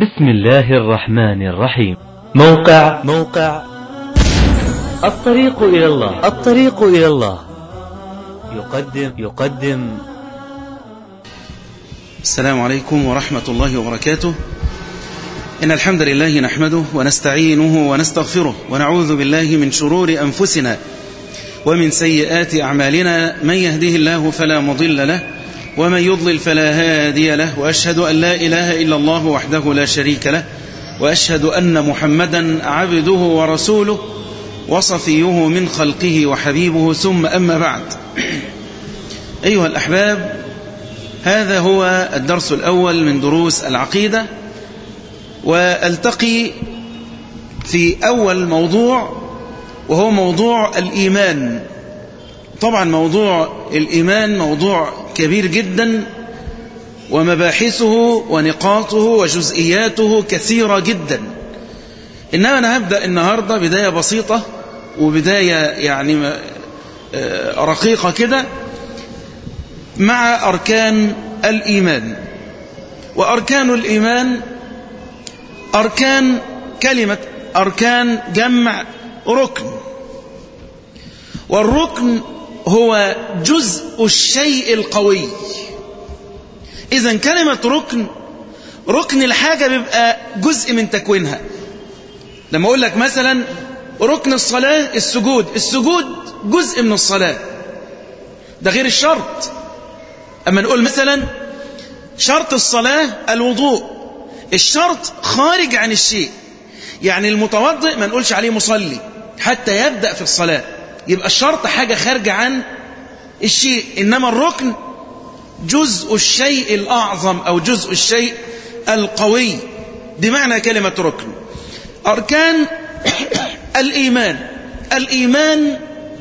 بسم الله الرحمن الرحيم موقع موقع الطريق إلى الله الطريق إلى الله يقدم يقدم السلام عليكم ورحمة الله وبركاته إن الحمد لله نحمده ونستعينه ونستغفره ونعوذ بالله من شرور أنفسنا ومن سيئات أعمالنا من يهده الله فلا مضل له ومن يضلل فلا هادي له وأشهد أن لا إله إلا الله وحده لا شريك له وأشهد أن محمدا عبده ورسوله وصفيه من خلقه وحبيبه ثم أما بعد أيها الأحباب هذا هو الدرس الأول من دروس العقيدة والتقي في أول موضوع وهو موضوع الإيمان طبعا موضوع الإيمان موضوع كبير جدا ومباحثه ونقاطه وجزئياته كثيرة جدا إنما أنا هبدأ النهاردة بداية بسيطة وبداية يعني رقيقة كده مع أركان الإيمان وأركان الإيمان أركان كلمة أركان جمع ركن والركن هو جزء الشيء القوي إذا كلمة ركن ركن الحاجة بيبقى جزء من تكوينها لما أقول لك مثلا ركن الصلاة السجود السجود جزء من الصلاة ده غير الشرط أما نقول مثلا شرط الصلاة الوضوء الشرط خارج عن الشيء يعني المتوضئ ما نقولش عليه مصلي حتى يبدأ في الصلاة يبقى الشرط حاجة خارجة عن الشيء إنما الركن جزء الشيء الأعظم أو جزء الشيء القوي بمعنى كلمة ركن أركان الإيمان الإيمان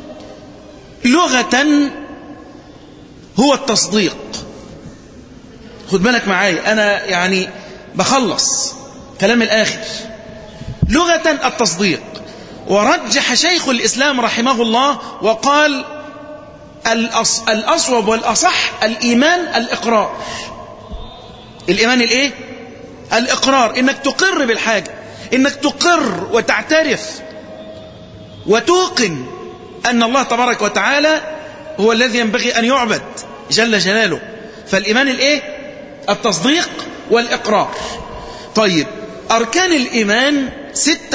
لغة هو التصديق خد بالك معايا أنا يعني بخلص كلام الآخر لغة التصديق ورجح شيخ الإسلام رحمه الله وقال الأص... الأصوب والأصح الإيمان الإقرار الإيمان الإيه؟ الإقرار إنك تقر بالحاجة إنك تقر وتعترف وتوقن أن الله تبارك وتعالى هو الذي ينبغي أن يعبد جل جلاله فالإيمان الإيه؟ التصديق والإقرار طيب أركان الإيمان ستة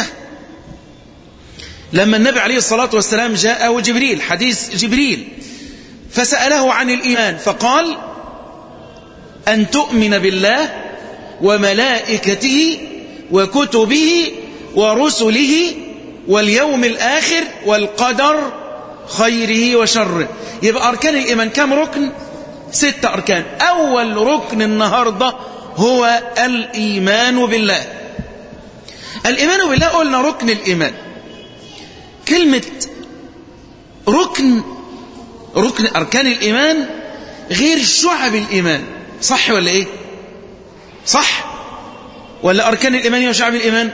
لما النبي عليه الصلاة والسلام جاءه جبريل حديث جبريل فسأله عن الإيمان فقال أن تؤمن بالله وملائكته وكتبه ورسله واليوم الآخر والقدر خيره وشره يبقى أركان الإيمان كم ركن؟ ستة أركان أول ركن النهاردة هو الإيمان بالله الإيمان بالله قلنا ركن الإيمان كلمة ركن ركن أركان الإيمان غير شعب الإيمان صح ولا إيه صح ولا أركان الإيمان هي شعب الإيمان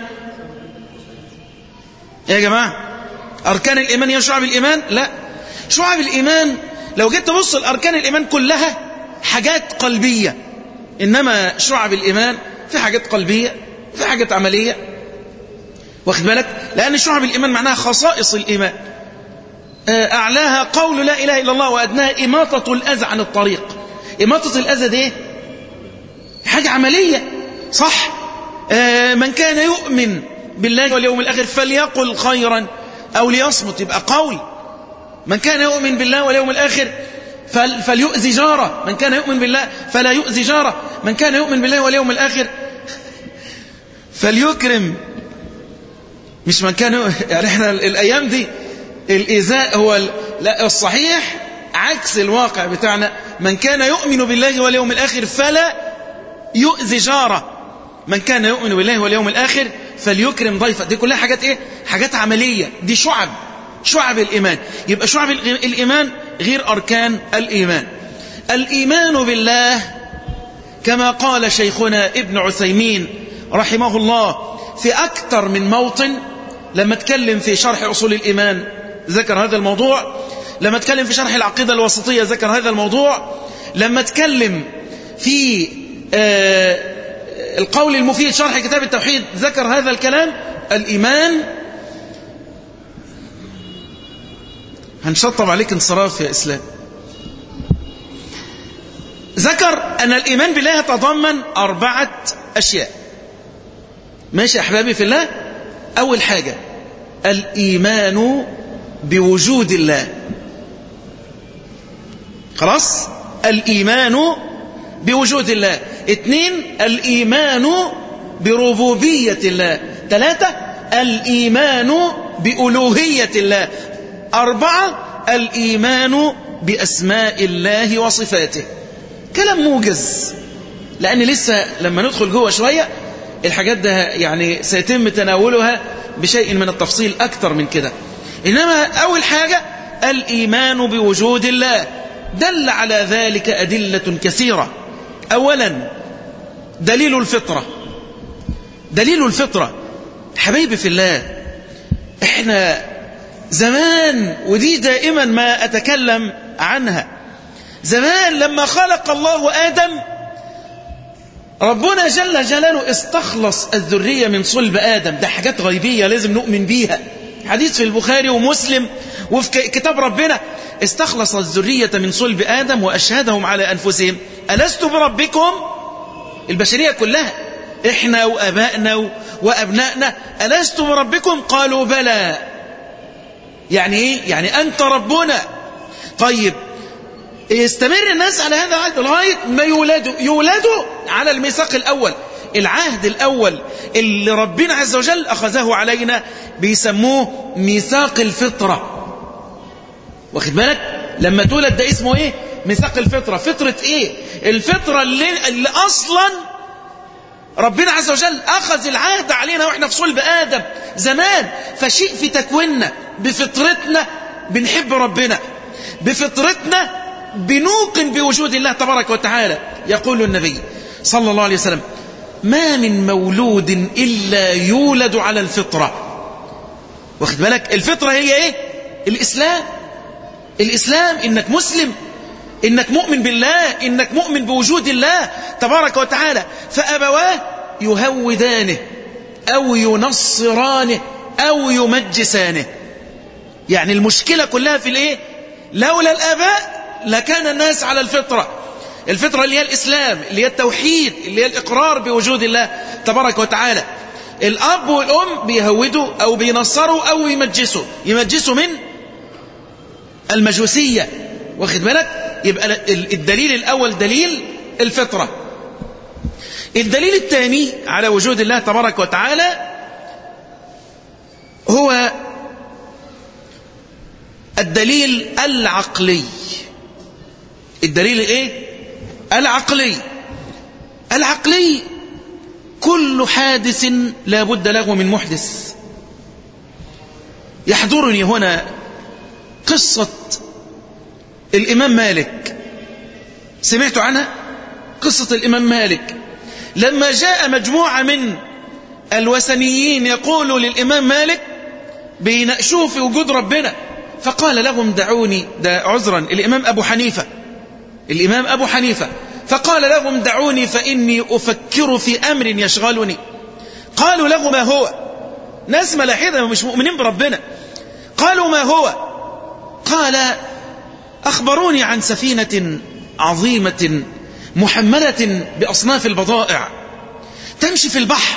يا جماعة أركان الإيمان هي شعب الإيمان لا شعب الإيمان لو جيت تبص الأركان الإيمان كلها حاجات قلبية إنما شعب الإيمان في حاجات قلبية في حاجات عملية واخد بالك لأن شعب الإيمان معناها خصائص الإيمان أعلاها قول لا إله إلا الله وأدناها إماطة الأذى عن الطريق إماطة الأذى دي حاجة عملية صح من كان يؤمن بالله واليوم الآخر فليقل خيرا أو ليصمت يبقى قول من كان يؤمن بالله واليوم الآخر فليؤذي جاره من كان يؤمن بالله فلا يؤذي جاره من كان يؤمن بالله واليوم الآخر فليكرم مش من كان يعني احنا الأيام دي الإيذاء هو لا الصحيح عكس الواقع بتاعنا من كان يؤمن بالله واليوم الآخر فلا يؤذي جاره من كان يؤمن بالله واليوم الآخر فليكرم ضيفه دي كلها حاجات ايه حاجات عملية دي شعب شعب الإيمان يبقى شعب الإيمان غير أركان الإيمان الإيمان بالله كما قال شيخنا ابن عثيمين رحمه الله في أكثر من موطن لما اتكلم في شرح أصول الإيمان ذكر هذا الموضوع لما اتكلم في شرح العقيدة الوسطية ذكر هذا الموضوع لما اتكلم في القول المفيد شرح كتاب التوحيد ذكر هذا الكلام الإيمان هنشطب عليك انصراف يا إسلام ذكر أن الإيمان بالله يتضمن أربعة أشياء ماشي أحبابي في الله أول حاجة الإيمان بوجود الله خلاص الإيمان بوجود الله اثنين الإيمان بربوبية الله ثلاثة الإيمان بألوهية الله أربعة الإيمان بأسماء الله وصفاته كلام موجز لأن لسه لما ندخل جوه شوية الحاجات ده يعني سيتم تناولها بشيء من التفصيل أكثر من كده إنما أول حاجة الإيمان بوجود الله دل على ذلك أدلة كثيرة أولا دليل الفطرة دليل الفطرة حبيبي في الله احنا زمان ودي دائما ما أتكلم عنها زمان لما خلق الله آدم ربنا جل جلاله استخلص الذرية من صلب آدم ده حاجات غيبية لازم نؤمن بيها حديث في البخاري ومسلم وفي كتاب ربنا استخلص الذرية من صلب آدم وأشهدهم على أنفسهم ألست بربكم البشرية كلها إحنا وأبائنا وأبنائنا ألست بربكم قالوا بلى يعني إيه يعني أنت ربنا طيب يستمر الناس على هذا العهد لغاية ما يولدوا يولدوا على الميثاق الأول العهد الأول اللي ربنا عز وجل أخذه علينا بيسموه ميثاق الفطرة واخد بالك لما تولد ده اسمه ايه ميثاق الفطرة فطرة ايه الفطرة اللي, اللي اصلا ربنا عز وجل اخذ العهد علينا واحنا في صلب ادم زمان فشيء في تكويننا بفطرتنا بنحب ربنا بفطرتنا بنوقن بوجود الله تبارك وتعالى يقول النبي صلى الله عليه وسلم ما من مولود إلا يولد على الفطرة واخد بالك الفطرة هي ايه الإسلام الإسلام إنك مسلم إنك مؤمن بالله إنك مؤمن بوجود الله تبارك وتعالى فأبواه يهودانه أو ينصرانه أو يمجسانه يعني المشكلة كلها في الإيه لولا الآباء لكان الناس على الفطرة الفطرة اللي هي الإسلام اللي هي التوحيد اللي هي الإقرار بوجود الله تبارك وتعالى الأب والأم بيهودوا أو بينصروا أو يمجسوا يمجسوا من المجوسية واخد بالك يبقى الدليل الأول دليل الفطرة الدليل الثاني على وجود الله تبارك وتعالى هو الدليل العقلي الدليل ايه العقلي العقلي كل حادث لا بد له من محدث يحضرني هنا قصة الإمام مالك سمعت عنها قصة الإمام مالك لما جاء مجموعة من الوثنيين يقولوا للإمام مالك بيناقشوه في وجود ربنا فقال لهم دعوني دا عذرا الإمام أبو حنيفة الإمام أبو حنيفة فقال لهم دعوني فإني أفكر في أمر يشغلني قالوا له ما هو ناس ملاحدة مش مؤمنين بربنا قالوا ما هو قال أخبروني عن سفينة عظيمة محملة بأصناف البضائع تمشي في البحر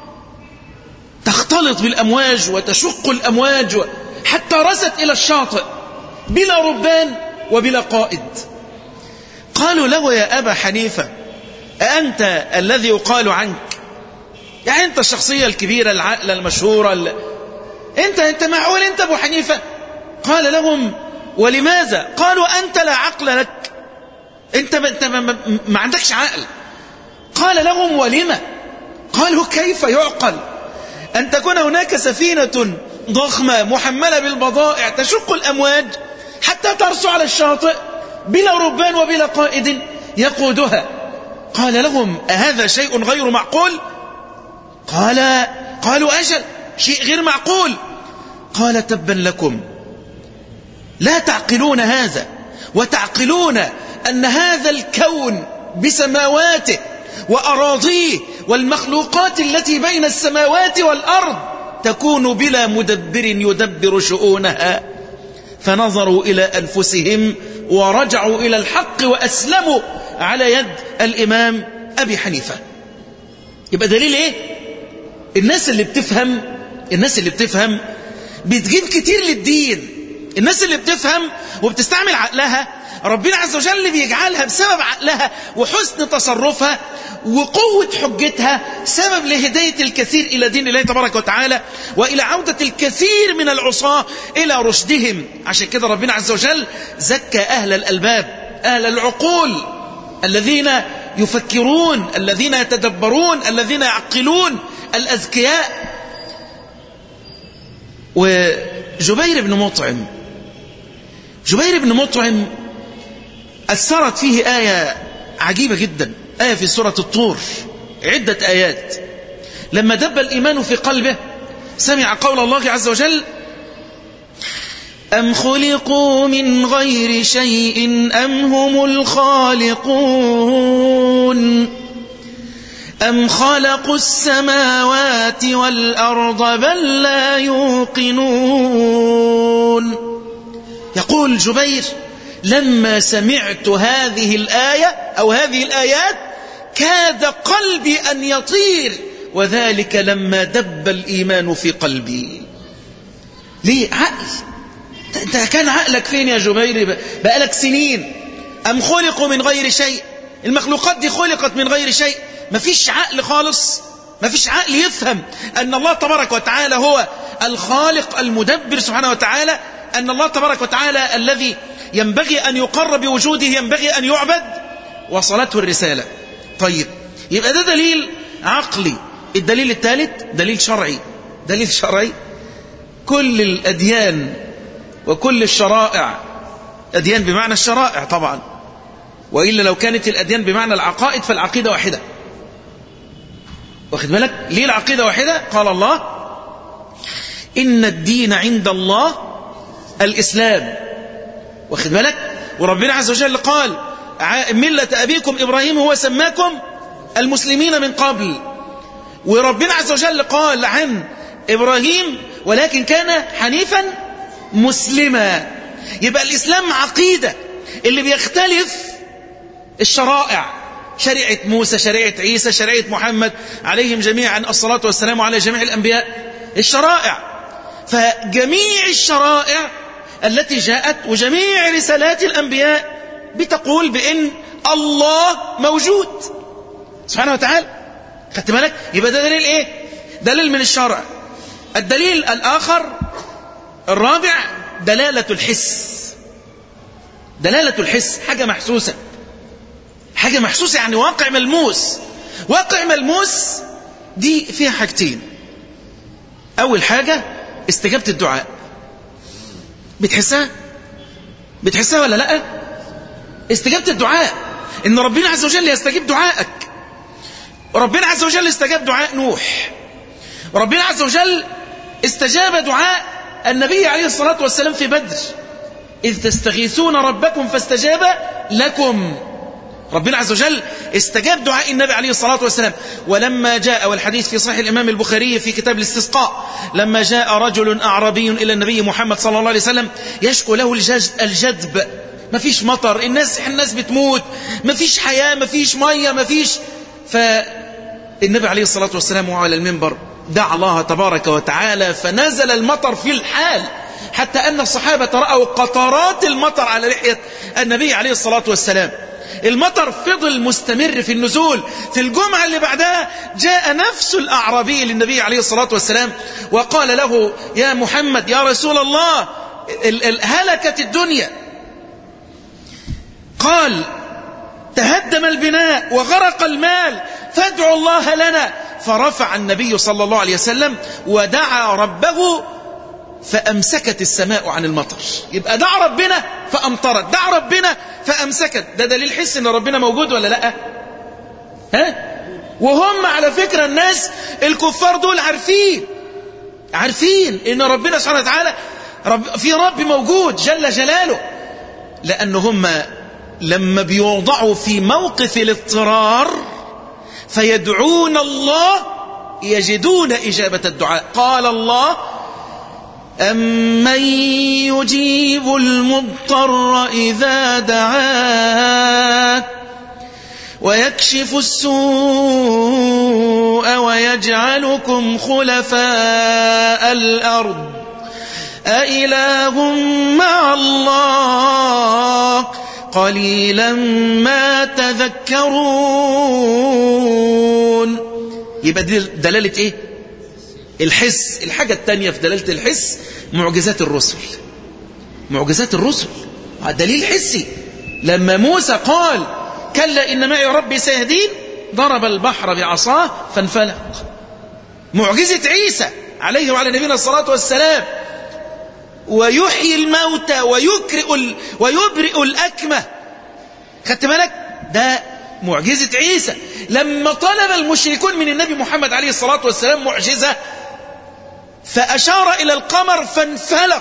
تختلط بالأمواج وتشق الأمواج حتى رست إلى الشاطئ بلا ربان وبلا قائد قالوا له يا أبا حنيفة أأنت الذي يقال عنك يعني أنت الشخصية الكبيرة العقلة المشهورة اللي... أنت أنت معقول أنت أبو حنيفة قال لهم ولماذا قالوا أنت لا عقل لك أنت, انت ما, ما, ما عندكش عقل قال لهم ولما قالوا كيف يعقل أن تكون هناك سفينة ضخمة محملة بالبضائع تشق الأمواج حتى ترسو على الشاطئ بلا ربان وبلا قائد يقودها قال لهم أهذا شيء غير معقول قال قالوا أجل شيء غير معقول قال تبا لكم لا تعقلون هذا وتعقلون أن هذا الكون بسماواته وأراضيه والمخلوقات التي بين السماوات والأرض تكون بلا مدبر يدبر شؤونها فنظروا إلى أنفسهم ورجعوا إلى الحق وأسلموا على يد الإمام أبي حنيفة يبقى دليل إيه الناس اللي بتفهم الناس اللي بتفهم بتجيب كتير للدين الناس اللي بتفهم وبتستعمل عقلها ربنا عز وجل بيجعلها بسبب عقلها وحسن تصرفها وقوة حجتها سبب لهداية الكثير إلى دين الله تبارك وتعالى وإلى عودة الكثير من العصاة إلى رشدهم عشان كده ربنا عز وجل زكى أهل الألباب أهل العقول الذين يفكرون الذين يتدبرون الذين يعقلون الأذكياء وجبير بن مطعم جبير بن مطعم أثرت فيه آية عجيبة جدا آية في سورة الطور عدة آيات لما دب الإيمان في قلبه سمع قول الله عز وجل أم خلقوا من غير شيء أم هم الخالقون أم خلقوا السماوات والأرض بل لا يوقنون يقول جبير لما سمعت هذه الآية أو هذه الآيات كاد قلبي أن يطير وذلك لما دب الإيمان في قلبي ليه عقل انت كان عقلك فين يا جبير بقالك سنين أم خلقوا من غير شيء المخلوقات دي خلقت من غير شيء مفيش عقل خالص مفيش عقل يفهم أن الله تبارك وتعالى هو الخالق المدبر سبحانه وتعالى أن الله تبارك وتعالى الذي ينبغي أن يقر بوجوده ينبغي أن يعبد وصلته الرسالة طيب يبقى ده دليل عقلي الدليل الثالث دليل شرعي دليل شرعي كل الأديان وكل الشرائع أديان بمعنى الشرائع طبعا وإلا لو كانت الأديان بمعنى العقائد فالعقيدة واحدة واخد بالك ليه العقيدة واحدة قال الله إن الدين عند الله الإسلام واخد بالك وربنا عز وجل قال ملة أبيكم إبراهيم هو سماكم المسلمين من قبل وربنا عز وجل قال عن إبراهيم ولكن كان حنيفا مسلما يبقى الإسلام عقيدة اللي بيختلف الشرائع شريعة موسى شريعة عيسى شريعة محمد عليهم جميعا الصلاة والسلام على جميع الأنبياء الشرائع فجميع الشرائع التي جاءت وجميع رسالات الأنبياء بتقول بأن الله موجود سبحانه وتعالى خدت بالك يبقى ده دليل ايه دليل من الشرع الدليل الآخر الرابع دلالة الحس دلالة الحس حاجة محسوسة حاجة محسوسة يعني واقع ملموس واقع ملموس دي فيها حاجتين أول حاجة استجابة الدعاء بتحسها بتحسها ولا لا استجابة الدعاء إن ربنا عز وجل يستجيب دعائك وربنا عز وجل استجاب دعاء نوح وربنا عز وجل استجاب دعاء النبي عليه الصلاة والسلام في بدر إذ تستغيثون ربكم فاستجاب لكم ربنا عز وجل استجاب دعاء النبي عليه الصلاة والسلام ولما جاء والحديث في صحيح الإمام البخاري في كتاب الاستسقاء لما جاء رجل أعرابي إلى النبي محمد صلى الله عليه وسلم يشكو له الجدب ما فيش مطر الناس الناس بتموت ما فيش حياة ما فيش مية ما فيش فالنبي عليه الصلاة والسلام وهو على المنبر دعا الله تبارك وتعالى فنزل المطر في الحال حتى أن الصحابة رأوا قطرات المطر على لحية النبي عليه الصلاة والسلام المطر فضل مستمر في النزول في الجمعة اللي بعدها جاء نفس الأعرابي للنبي عليه الصلاة والسلام وقال له يا محمد يا رسول الله هلكت الدنيا قال تهدم البناء وغرق المال فادعوا الله لنا فرفع النبي صلى الله عليه وسلم ودعا ربه فأمسكت السماء عن المطر يبقى دعا ربنا فأمطرت دعا ربنا فأمسكت ده دليل حس ان ربنا موجود ولا لا ها وهم على فكرة الناس الكفار دول عارفين عارفين ان ربنا سبحانه وتعالى رب في رب موجود جل جلاله لأن هم لما بيوضعوا في موقف الاضطرار فيدعون الله يجدون إجابة الدعاء قال الله أمن يجيب المضطر إذا دعاه ويكشف السوء ويجعلكم خلفاء الأرض أإله مع الله قليلا ما تذكرون يبقى دي دلالة ايه الحس الحاجة التانية في دلالة الحس معجزات الرسل معجزات الرسل دليل حسي لما موسى قال كلا إن معي ربي سيهدين ضرب البحر بعصاه فانفلق معجزة عيسى عليه وعلى نبينا الصلاة والسلام ويحيي الموتى ويكرئ ال... ويبرئ الأكمة خدت بالك ده معجزة عيسى لما طلب المشركون من النبي محمد عليه الصلاة والسلام معجزة فأشار إلى القمر فانفلق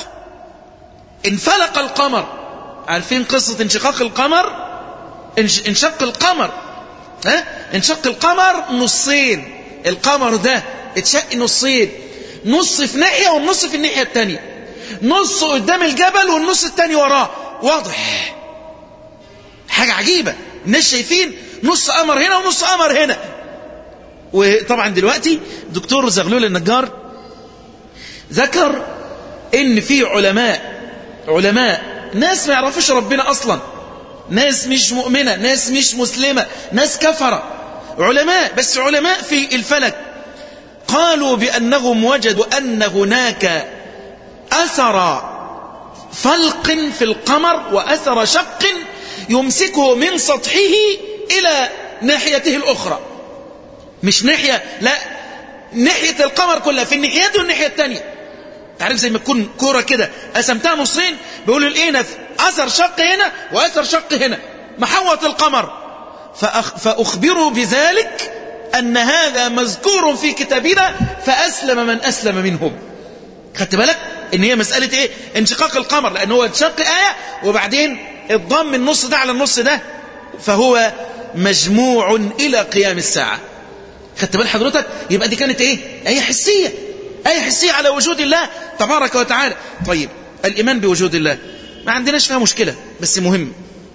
انفلق القمر عارفين قصة انشقاق القمر انشق القمر ها انشق القمر نصين القمر ده اتشق نصين نص في ناحية والنص في الناحية التانية نص قدام الجبل والنص التاني وراه واضح حاجة عجيبة الناس شايفين نص قمر هنا ونص قمر هنا وطبعا دلوقتي دكتور زغلول النجار ذكر ان في علماء علماء ناس ما يعرفوش ربنا اصلا ناس مش مؤمنة ناس مش مسلمة ناس كفرة علماء بس علماء في الفلك قالوا بأنهم وجدوا أن هناك أثر فلق في القمر وأثر شق يمسكه من سطحه إلى ناحيته الأخرى مش ناحية لا ناحية القمر كلها في الناحية والناحية الثانية تعرف زي ما تكون كورة كده قسمتها نصين بيقولوا لقينا أثر شق هنا وأثر شق هنا محوط القمر فأخ فأخبروا بذلك أن هذا مذكور في كتابنا فأسلم من أسلم منهم خدت بالك ان هي مسألة ايه انشقاق القمر لان هو انشق آية وبعدين الضم النص ده على النص ده فهو مجموع إلى قيام الساعة خدت بال حضرتك يبقى دي كانت ايه آية حسية آية حسية على وجود الله تبارك وتعالى طيب الإيمان بوجود الله ما عندناش فيها مشكلة بس مهم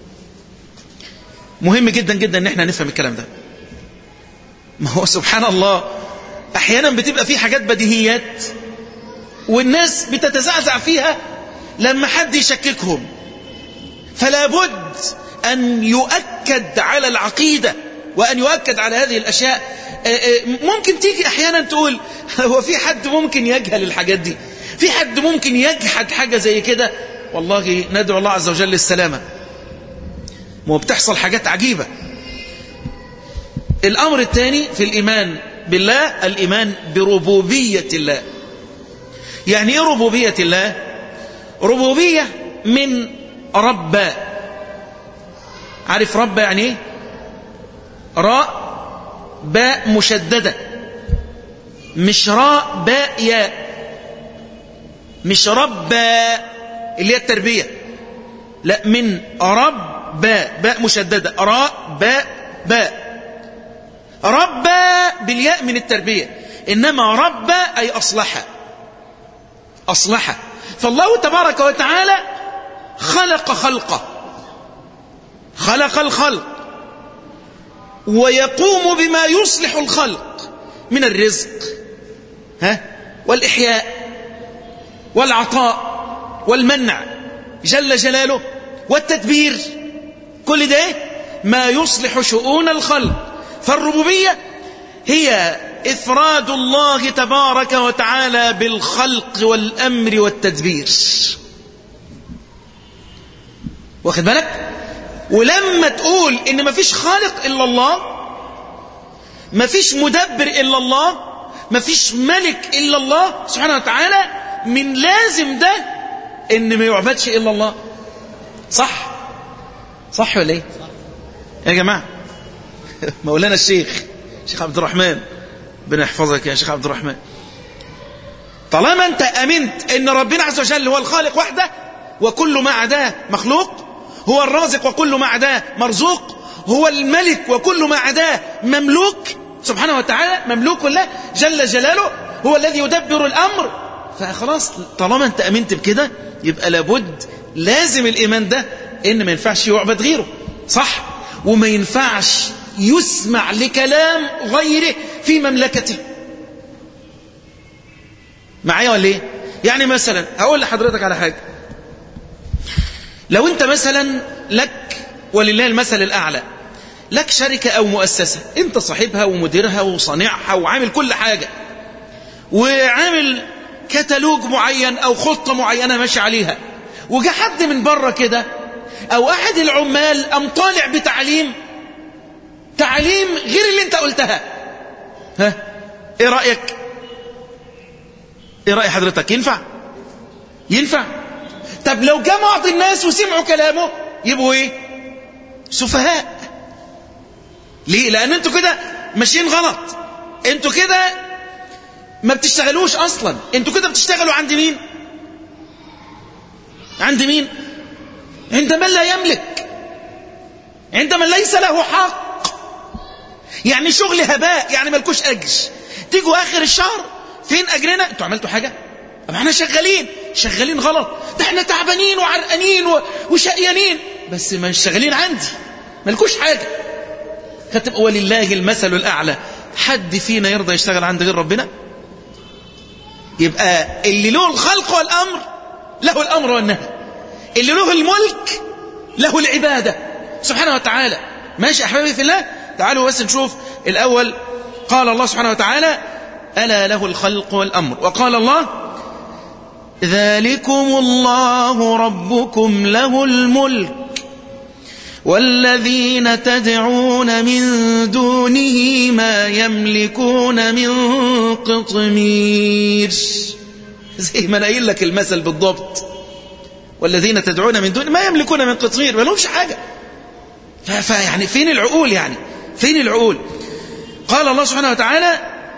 مهم جدا جدا ان احنا نفهم الكلام ده ما هو سبحان الله احيانا بتبقى في حاجات بديهيات والناس بتتزعزع فيها لما حد يشككهم فلا بد أن يؤكد على العقيدة وأن يؤكد على هذه الأشياء ممكن تيجي أحيانا تقول هو في حد ممكن يجهل الحاجات دي في حد ممكن يجحد حاجة زي كده والله ندعو الله عز وجل السلامة ما بتحصل حاجات عجيبة الأمر الثاني في الإيمان بالله الإيمان بربوبية الله يعني ايه ربوبية الله ربوبية من رب عارف رب يعني ايه راء باء مشددة مش راء باء ياء مش رب اللي هي التربية لا من رب باء باء مشددة راء باء باء رب بالياء من التربية إنما رب أي أصلح أصلح فالله تبارك وتعالى خلق خلقه خلق الخلق ويقوم بما يصلح الخلق من الرزق ها والإحياء والعطاء والمنع جل جلاله والتدبير كل ده ما يصلح شؤون الخلق فالربوبية هي إفراد الله تبارك وتعالى بالخلق والأمر والتدبير واخد بالك ولما تقول إن مفيش خالق إلا الله مفيش مدبر إلا الله مفيش ملك إلا الله سبحانه وتعالى من لازم ده إن ما يعبدش إلا الله صح صح ولا إيه يا جماعة مولانا الشيخ شيخ عبد الرحمن ربنا يحفظك يا شيخ عبد الرحمن طالما انت امنت ان ربنا عز وجل هو الخالق وحده وكل ما عداه مخلوق هو الرازق وكل ما عداه مرزوق هو الملك وكل ما عداه مملوك سبحانه وتعالى مملوك له جل جلاله هو الذي يدبر الأمر فخلاص طالما انت أمنت بكده يبقى لابد لازم الإيمان ده إن ما ينفعش يعبد غيره صح وما ينفعش يسمع لكلام غيره في مملكته معايا ولا ايه يعني مثلا هقول لحضرتك على حاجة لو انت مثلا لك ولله المثل الأعلى لك شركة أو مؤسسة انت صاحبها ومديرها وصانعها وعامل كل حاجة وعامل كتالوج معين أو خطة معينة ماشي عليها وجا حد من بره كده أو أحد العمال أم طالع بتعليم تعليم غير اللي انت قلتها ها ايه رأيك ايه رأي حضرتك ينفع ينفع طب لو جاء بعض الناس وسمعوا كلامه يبقوا ايه سفهاء ليه لان انتوا كده ماشيين غلط انتوا كده ما بتشتغلوش اصلا انتوا كده بتشتغلوا عند مين عند مين عند من لا يملك عند من ليس له حق يعني شغل هباء يعني ملكوش اجر تيجوا اخر الشهر فين اجرنا انتوا عملتوا حاجه طب احنا شغالين شغالين غلط ده احنا تعبانين وعرقانين وشقيانين بس ما شغالين عندي ملكوش حاجه فتبقى ولله المثل الاعلى حد فينا يرضى يشتغل عند غير ربنا يبقى اللي له الخلق والامر له الامر والنهي اللي له الملك له العباده سبحانه وتعالى ماشي احبابي في الله تعالوا بس نشوف الأول قال الله سبحانه وتعالى ألا له الخلق والأمر وقال الله ذلكم الله ربكم له الملك والذين تدعون من دونه ما يملكون من قطمير زي ما انا قايل لك المثل بالضبط والذين تدعون من دونه ما يملكون من قطمير ما لهمش حاجه فيعني فين العقول يعني فين العقول قال الله سبحانه وتعالى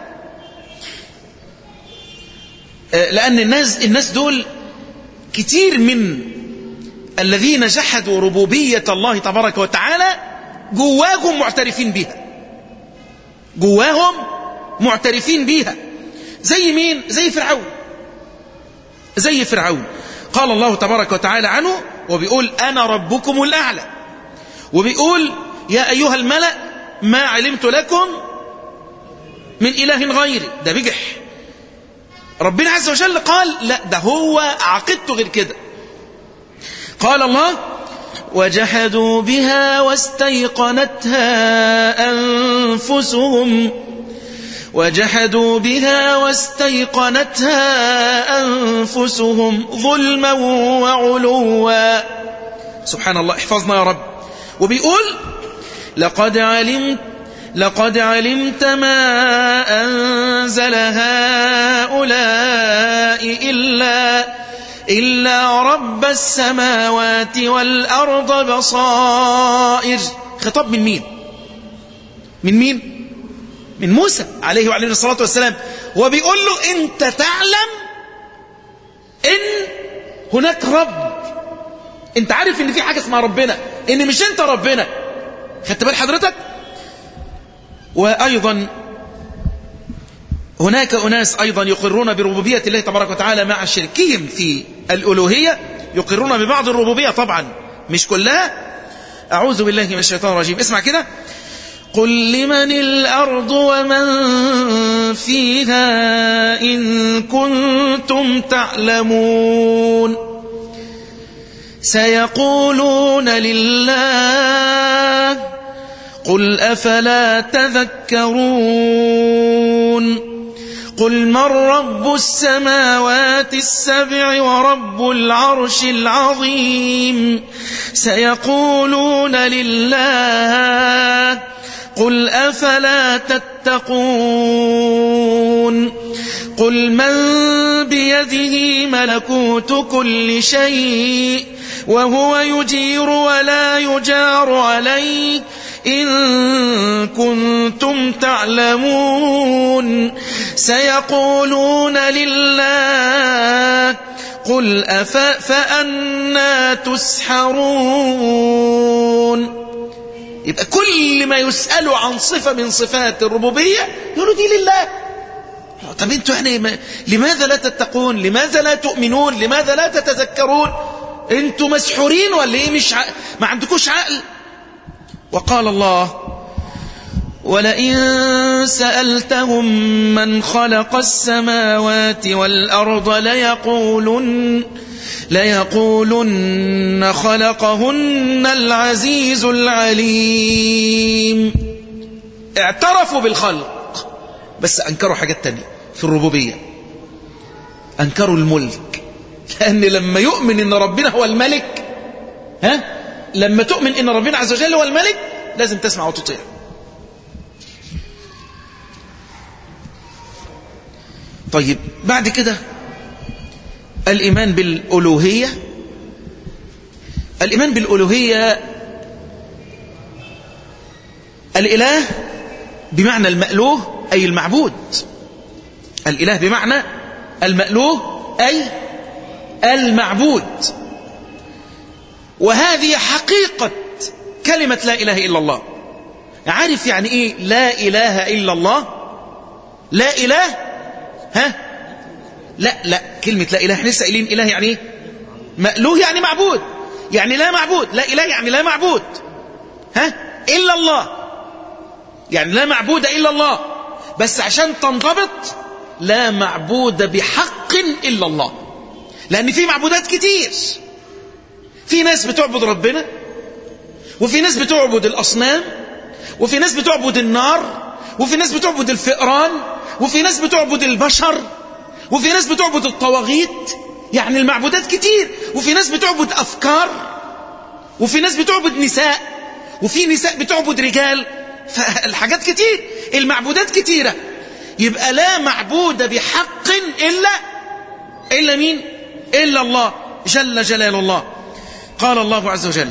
لأن الناس, الناس دول كتير من الذين جحدوا ربوبية الله تبارك وتعالى جواهم معترفين بها جواهم معترفين بها زي مين زي فرعون زي فرعون قال الله تبارك وتعالى عنه وبيقول أنا ربكم الأعلى وبيقول يا أيها الملأ ما علمت لكم من إله غيري ده بجح ربنا عز وجل قال لا ده هو عقدته غير كده قال الله وجحدوا بها واستيقنتها أنفسهم وجحدوا بها واستيقنتها أنفسهم ظلما وعلوا سبحان الله احفظنا يا رب وبيقول لقد علمت لقد علمت ما أنزل هؤلاء إلا إلا رب السماوات والأرض بصائر خطاب من مين من مين من موسى عليه وعليه الصلاة والسلام وبيقول له انت تعلم ان هناك رب انت عارف ان في حاجة اسمها ربنا ان مش انت ربنا خدت بال حضرتك وأيضا هناك أناس أيضا يقرون بربوبية الله تبارك وتعالى مع شركهم في الألوهية يقرون ببعض الربوبية طبعا مش كلها أعوذ بالله من الشيطان الرجيم اسمع كده قل لمن الأرض ومن فيها إن كنتم تعلمون سيقولون لله قل أفلا تذكرون قل من رب السماوات السبع ورب العرش العظيم سيقولون لله قل أفلا تتقون قل من بيده ملكوت كل شيء وهو يجير ولا يجار عليه إن كنتم تعلمون سيقولون لله قل أف فأنا تسحرون يبقى كل ما يسألوا عن صفة من صفات الربوبية يقولوا دي لله طب انتوا يعني ما لماذا لا تتقون لماذا لا تؤمنون لماذا لا تتذكرون انتوا مسحورين ولا ايه مش ع... ما عندكوش عقل وقال الله ولئن سألتهم من خلق السماوات والأرض ليقولن ليقولن خلقهن العزيز العليم اعترفوا بالخلق بس أنكروا حاجات تانية في الربوبية أنكروا الملك لأن لما يؤمن إن ربنا هو الملك ها لما تؤمن إن ربنا عز وجل هو الملك لازم تسمع وتطيع طيب بعد كده الإيمان بالألوهية الإيمان بالألوهية الإله بمعنى المألوه أي المعبود الإله بمعنى المألوه أي المعبود وهذه حقيقة كلمة لا إله إلا الله عارف يعني إيه لا إله إلا الله لا إله ها لا لا كلمة لا إله احنا لسه قايلين إله يعني إيه مألوه يعني معبود يعني لا معبود لا إله يعني لا معبود ها إلا الله يعني لا معبود إلا الله بس عشان تنضبط لا معبود بحق إلا الله لأن في معبودات كتير في ناس بتعبد ربنا وفي ناس بتعبد الأصنام وفي ناس بتعبد النار وفي ناس بتعبد الفئران وفي ناس بتعبد البشر وفي ناس بتعبد الطواغيت يعني المعبودات كتير وفي ناس بتعبد أفكار وفي ناس بتعبد نساء وفي نساء بتعبد رجال فالحاجات كتير المعبودات كتيرة يبقى لا معبود بحق إلا إلا مين إلا الله جل جلال الله قال الله عز وجل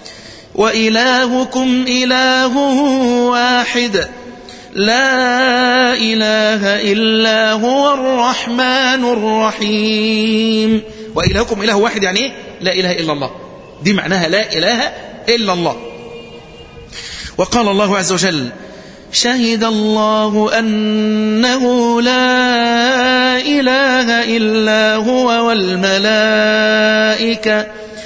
وإلهكم إله واحد لا إله إلا هو الرحمن الرحيم وإلهكم إله واحد يعني إيه لا إله إلا الله دي معناها لا إله إلا الله وقال الله عز وجل شهد الله أنه لا إله إلا هو والملائكة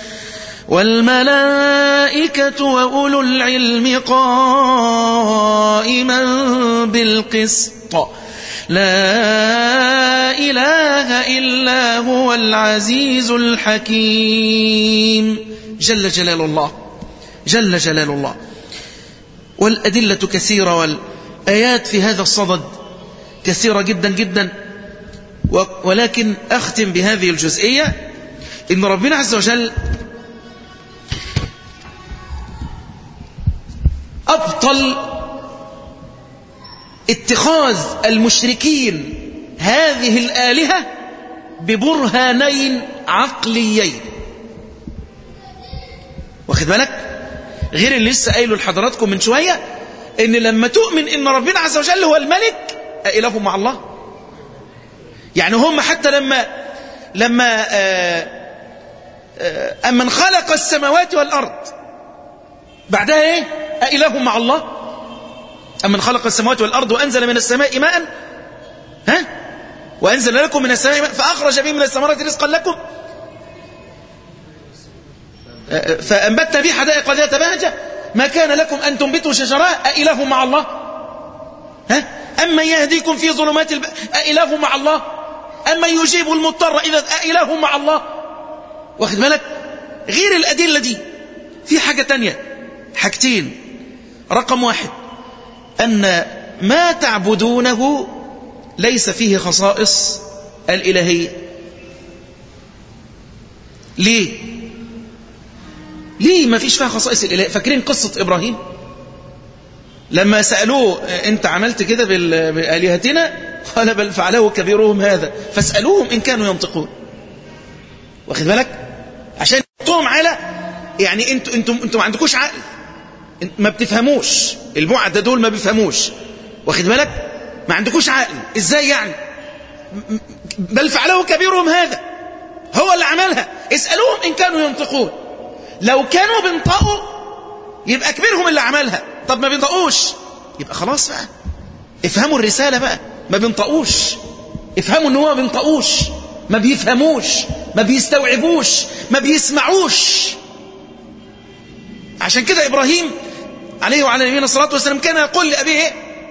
والملائكة وأولو العلم قائما بالقسط لا إله إلا هو العزيز الحكيم جل جلال الله جل جلال الله والأدلة كثيرة والآيات في هذا الصدد كثيرة جدا جدا ولكن أختم بهذه الجزئية إن ربنا عز وجل أبطل اتخاذ المشركين هذه الآلهة ببرهانين عقليين واخد بالك غير اللي لسه قايله لحضراتكم من شوية ان لما تؤمن ان ربنا عز وجل هو الملك أإله مع الله يعني هم حتى لما لما آآ آآ أمن خلق السماوات والأرض بعدها ايه أإله مع الله أمن خلق السماوات والأرض وأنزل من السماء ماء ها وأنزل لكم من السماء ماء فأخرج به من الثمرات رزقا لكم فأنبتنا به حدائق ذات بهجة ما كان لكم أن تنبتوا شجراء أإله مع الله ها أما يهديكم في ظلمات الب... أإله مع الله أما يجيب المضطر إذا أإله مع الله واخد بالك غير الأدلة دي في حاجة تانية حاجتين رقم واحد أن ما تعبدونه ليس فيه خصائص الإلهية ليه ليه ما فيش فيها خصائص الإله فاكرين قصة إبراهيم لما سألوه أنت عملت كده بآلهتنا قال بل فعله كبيرهم هذا فاسألوهم إن كانوا ينطقون واخد بالك عشان يحطوهم على يعني انتوا انتوا انتوا ما عندكوش عقل ما بتفهموش البعد دول ما بيفهموش واخد بالك ما عندكوش عقل ازاي يعني بل فعله كبيرهم هذا هو اللي عملها اسألوهم إن كانوا ينطقون لو كانوا بينطقوا يبقى كبيرهم اللي عملها طب ما بينطقوش يبقى خلاص بقى افهموا الرسالة بقى ما بينطقوش افهموا ان هو ما بينطقوش ما بيفهموش ما بيستوعبوش ما بيسمعوش عشان كده إبراهيم عليه وعلى نبينا الصلاة والسلام كان يقول لأبيه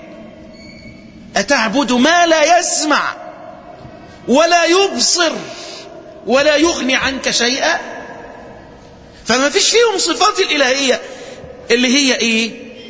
أتعبد ما لا يسمع ولا يبصر ولا يغني عنك شيئا فما فيش فيهم صفات الإلهية اللي هي إيه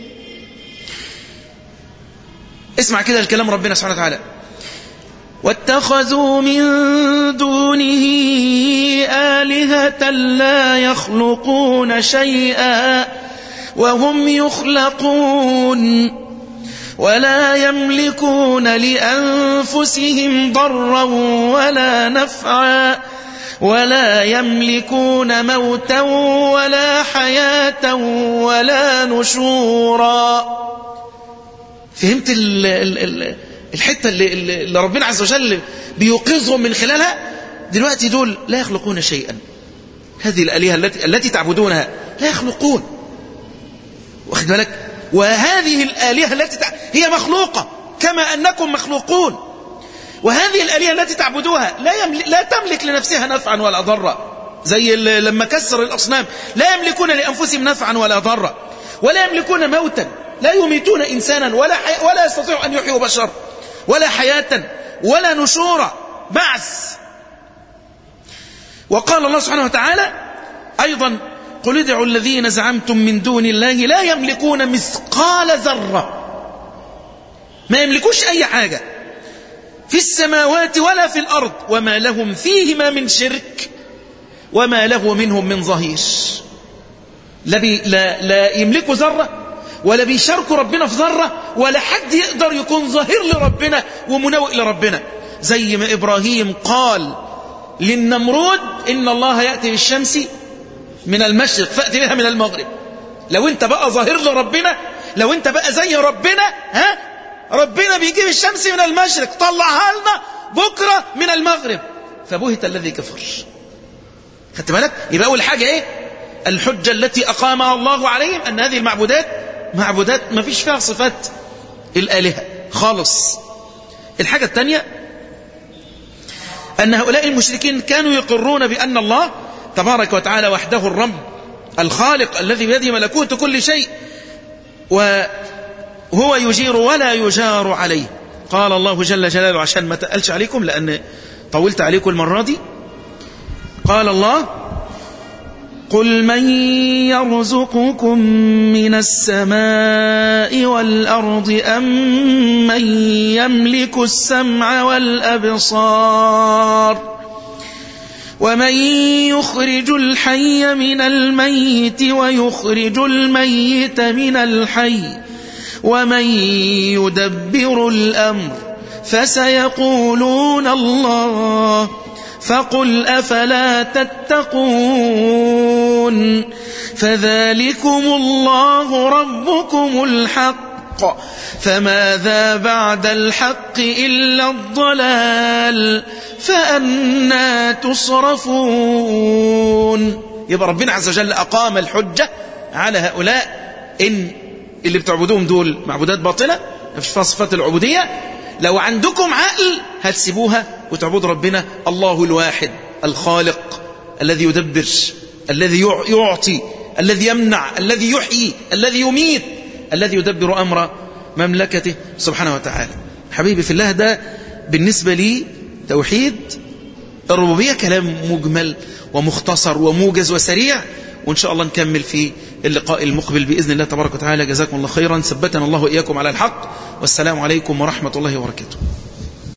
اسمع كده الكلام ربنا سبحانه وتعالى واتخذوا من دونه آلهة لا يخلقون شيئا وهم يخلقون ولا يملكون لأنفسهم ضرا ولا نفعا ولا يملكون موتا ولا حياة ولا نشورا فهمت ال ال ال الحتة اللي, اللي ربنا عز وجل بيوقظهم من خلالها دلوقتي دول لا يخلقون شيئا هذه الآلهة التي, التي تعبدونها لا يخلقون واخد بالك وهذه الآلهة التي تع... هي مخلوقة كما أنكم مخلوقون وهذه الآلهة التي تعبدوها لا, يمل... لا تملك لنفسها نفعا ولا ضرا زي لما كسر الأصنام لا يملكون لأنفسهم نفعا ولا ضرا ولا يملكون موتا لا يميتون إنسانا ولا, حي... ولا يستطيع أن يحيوا بشر ولا حياة ولا نشورا بعث وقال الله سبحانه وتعالى أيضا قل ادعوا الذين زعمتم من دون الله لا يملكون مثقال ذرة ما يملكوش أي حاجة في السماوات ولا في الأرض وما لهم فيهما من شرك وما له منهم من ظهير لا, بي لا, لا يملكوا ذرة ولا بيشاركوا ربنا في ذرة ولا حد يقدر يكون ظهير لربنا ومنوئ لربنا زي ما إبراهيم قال للنمرود إن الله يأتي بالشمس من المشرق فأتي بها من المغرب لو انت بقى ظاهر لربنا لو انت بقى زي ربنا ها ربنا بيجيب الشمس من المشرق طلعها لنا بكرة من المغرب فبهت الذي كفر خدت بالك يبقى أول حاجة ايه الحجة التي أقامها الله عليهم أن هذه المعبودات معبودات ما فيش فيها صفات الآلهة خالص الحاجة الثانية أن هؤلاء المشركين كانوا يقرون بأن الله تبارك وتعالى وحده الرب الخالق الذي بيده ملكوت كل شيء وهو يجير ولا يجار عليه قال الله جل جلاله عشان ما تقلش عليكم لأن طولت عليكم المرة دي قال الله قل من يرزقكم من السماء والأرض أم من يملك السمع والأبصار ومن يخرج الحي من الميت ويخرج الميت من الحي ومن يدبر الأمر فسيقولون الله فقل أفلا تتقون فذلكم الله ربكم الحق فماذا بعد الحق إلا الضلال فأنا تصرفون يبقى ربنا عز وجل أقام الحجة على هؤلاء إن اللي بتعبدوهم دول معبودات باطلة مفيش فيها صفات العبودية لو عندكم عقل هتسيبوها وتعبدوا ربنا الله الواحد الخالق الذي يدبر الذي يعطي الذي يمنع الذي يحيي الذي يميت الذي يدبر أمر مملكته سبحانه وتعالى حبيبي في الله ده بالنسبة لي توحيد الربوبية كلام مجمل ومختصر وموجز وسريع وإن شاء الله نكمل في اللقاء المقبل بإذن الله تبارك وتعالى جزاكم الله خيرا ثبتنا الله وإياكم على الحق والسلام عليكم ورحمة الله وبركاته